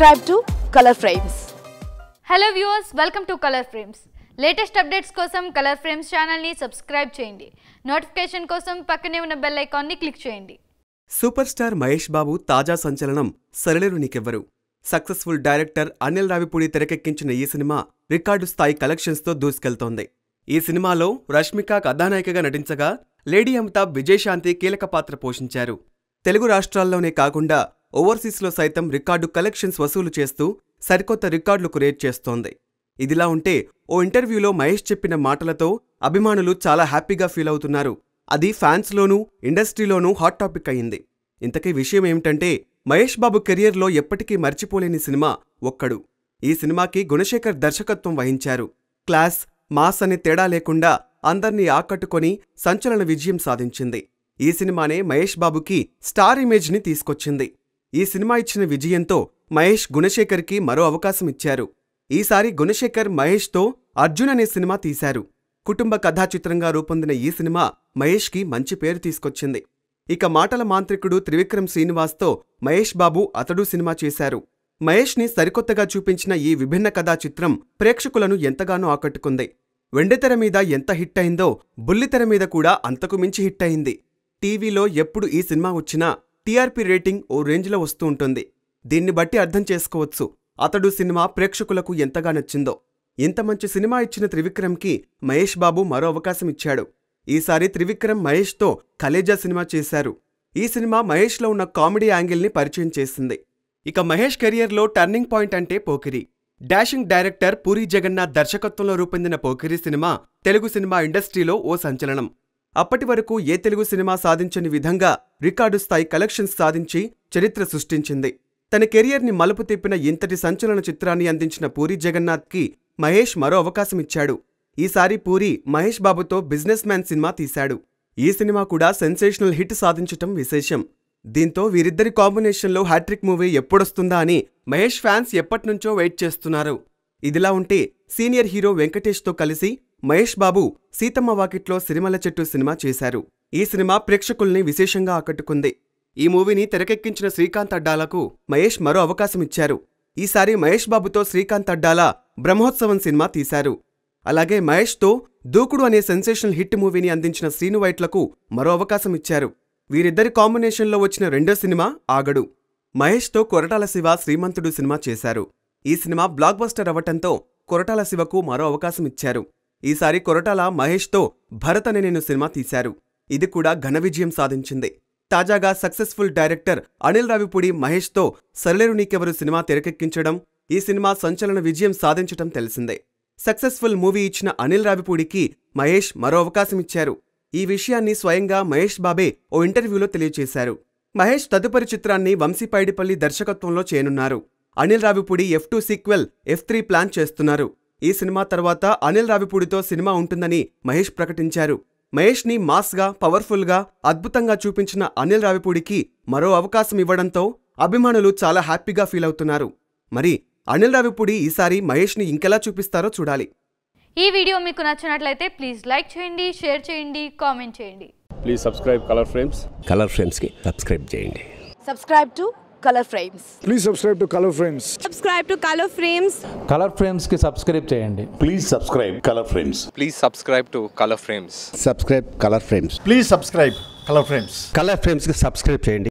Subscribe to Color Frames. Hello viewers welcome to Color Frames latest updates కోసం Color Frames ఛానల్ని subscribe చేయండి notification కోసం పక్కనే ఉన్న బెల్ ఐకాన్ని క్లిక్ చేయండి సూపర్ స్టార్ మహేష్ బాబు తాజా సంచలనం సరళేరు నీకెవ్వరు సక్సెస్ఫుల్ డైరెక్టర్ అనిల్ రావిపూడి తెరకెక్కించిన ఈ సినిమా రికార్డు స్థాయి కలెక్షన్స్తో దూసుకెళ్తోంది ఈ సినిమాలో రష్మిక కథానాయికగా నటించగా లేడీ అమితాబ్ విజయశాంతి కీలక పాత్ర పోషించారు తెలుగు రాష్ట్రాల్లోనే కాకుండా ఓవర్సీస్లో సైతం రికార్డు కలెక్షన్స్ వసూలు చేస్తూ సరికొత్త రికార్డులు క్రియేట్ చేస్తోంది ఇదిలా ఉంటే ఓ ఇంటర్వ్యూలో మహేష్ చెప్పిన మాటలతో అభిమానులు చాలా హ్యాపీగా ఫీల్ అవుతున్నారు అది ఫ్యాన్స్లోనూ ఇండస్ట్రీలోనూ హాట్ టాపిక్ అయింది ఇంతకీ విషయం ఏమిటంటే మహేష్ బాబు కెరియర్లో ఎప్పటికీ మర్చిపోలేని సినిమా ఒక్కడు ఈ సినిమాకి గుణశేఖర్ దర్శకత్వం వహించారు క్లాస్ మాస్ అనే తేడా లేకుండా అందర్నీ ఆకట్టుకొని సంచలన విజయం సాధించింది ఈ సినిమానే మహేష్ బాబుకి స్టార్ ఇమేజ్ని తీసుకొచ్చింది ఈ సినిమా ఇచ్చిన విజయంతో మహేష్ గుణశేఖర్కి మరో అవకాశం ఇచ్చారు ఈసారి గుణశేఖర్ మహేష్తో అర్జున్ అనే సినిమా తీశారు కుటుంబ కథా చిత్రంగా రూపొందిన ఈ సినిమా మహేష్కి మంచి పేరు తీసుకొచ్చింది ఇక మాటల మాంత్రికుడు త్రివిక్రమ్ శ్రీనివాస్తో మహేష్ బాబు అతడు సినిమా చేశారు మహేష్ని సరికొత్తగా చూపించిన ఈ విభిన్న కథా చిత్రం ప్రేక్షకులను ఎంతగానో ఆకట్టుకుంది వెండితెర మీద ఎంత హిట్ అయిందో బుల్లితెర మీద కూడా అంతకు మించి హిట్ అయింది టీవీలో ఎప్పుడు ఈ సినిమా వచ్చినా టీఆర్పీ రేటింగ్ ఓ రేంజ్లో వస్తూ ఉంటుంది దీన్ని బట్టి అర్థం చేసుకోవచ్చు అతడు సినిమా ప్రేక్షకులకు ఎంతగా నచ్చిందో ఇంత మంచి సినిమా ఇచ్చిన త్రివిక్రమ్కి మహేష్ బాబు మరో అవకాశం ఇచ్చాడు ఈసారి త్రివిక్రమ్ మహేష్తో కలేజా సినిమా చేశారు ఈ సినిమా మహేష్లో ఉన్న కామెడీ యాంగిల్ని పరిచయం చేసింది ఇక మహేష్ కెరియర్లో టర్నింగ్ పాయింట్ అంటే పోకిరి డాషింగ్ డైరెక్టర్ పూరి జగన్నాథ్ దర్శకత్వంలో రూపొందిన పోకిరి సినిమా తెలుగు సినిమా ఇండస్ట్రీలో ఓ సంచలనం అప్పటి వరకు ఏ తెలుగు సినిమా సాధించని విధంగా రికార్డు స్థాయి కలెక్షన్స్ సాధించి చరిత్ర సృష్టించింది తన కెరియర్ని మలుపు తిప్పిన ఇంతటి సంచలన చిత్రాన్ని అందించిన పూరి జగన్నాథ్కి మహేష్ మరో అవకాశం ఇచ్చాడు ఈసారి పూరి మహేష్ బాబుతో బిజినెస్ మ్యాన్ సినిమా తీశాడు ఈ సినిమా కూడా సెన్సేషనల్ హిట్ సాధించటం విశేషం దీంతో వీరిద్దరి కాంబినేషన్లో హ్యాట్రిక్ మూవీ ఎప్పుడొస్తుందా అని మహేష్ ఫ్యాన్స్ ఎప్పట్నుంచో వెయిట్ చేస్తున్నారు ఇదిలా ఉంటే సీనియర్ హీరో వెంకటేష్తో కలిసి మహేష్ బాబు సీతమ్మ వాకిట్లో సిరిమల చెట్టు సినిమా చేశారు ఈ సినిమా ప్రేక్షకుల్ని విశేషంగా ఆకట్టుకుంది ఈ మూవీని తెరకెక్కించిన శ్రీకాంత్ అడ్డాలకు మహేష్ మరో అవకాశం ఇచ్చారు ఈసారి మహేష్ బాబుతో శ్రీకాంత్ అడ్డాల బ్రహ్మోత్సవం సినిమా తీశారు అలాగే మహేష్తో దూకుడు అనే సెన్సేషనల్ హిట్ మూవీని అందించిన శ్రీను వైట్లకు మరో అవకాశం ఇచ్చారు వీరిద్దరి కాంబినేషన్లో వచ్చిన రెండో సినిమా ఆగడు మహేష్తో కొరటాల శివ శ్రీమంతుడు సినిమా చేశారు ఈ సినిమా బ్లాక్ బస్టర్ అవ్వటంతో కొరటాల శివకు మరో అవకాశం ఇచ్చారు ఈసారి కొరటాల మహేష్తో భరత్ అనే నేను సినిమా తీశారు ఇది కూడా ఘన విజయం సాధించింది తాజాగా సక్సెస్ఫుల్ డైరెక్టర్ అనిల్ రావిపూడి మహేష్తో సరళేరు నీకెవరు సినిమా తెరకెక్కించడం ఈ సినిమా సంచలన విజయం సాధించటం తెలిసిందే సక్సెస్ఫుల్ మూవీ ఇచ్చిన అనిల్ రావిపూడికి మహేష్ మరో అవకాశం ఇచ్చారు ఈ విషయాన్ని స్వయంగా మహేష్ బాబే ఓ ఇంటర్వ్యూలో తెలియజేశారు మహేష్ తదుపరి చిత్రాన్ని వంశీపైడిపల్లి దర్శకత్వంలో చేయనున్నారు Anil Ravipudi F two sequel F three plan చేస్తున్నారు ఈ సినిమా తర్వాత అనిల్ రావిపూడితో సినిమా ఉంటుందని మహేష్ ప్రకటించారు మహేష్ని మాస్గా పవర్ఫుల్గా అద్భుతంగా చూపించిన అనిల్ రావిపూడికి మరో అవకాశం ఇవ్వడంతో అభిమానులు చాలా హ్యాపీగా ఫీల్ అవుతున్నారు మరి అనిల్ రావిపూడి ఈసారి మహేష్ని ఇంకెలా చూపిస్తారో చూడాలి ఈ వీడియో మీకు నచ్చినట్లయితే ప్లీజ్ లైక్ చేయండి షేర్ చేయండి కామెంట్ చేయండి please subscribe Color Frames Color ఫ్రేమ్స్కి సబ్స్క్రైబ్ చేయండి Subscribe to Color Frames. Please subscribe to Color Frames. subscribe to Color Frames Color ఫ్రేమ్స్కి సబ్స్క్రైబ్ చేయండి Please subscribe Color Frames. Please subscribe to Color Frames. Subscribe Color Frames Please subscribe Color Frames. Color ఫ్రేమ్స్కి subscribe చేయండి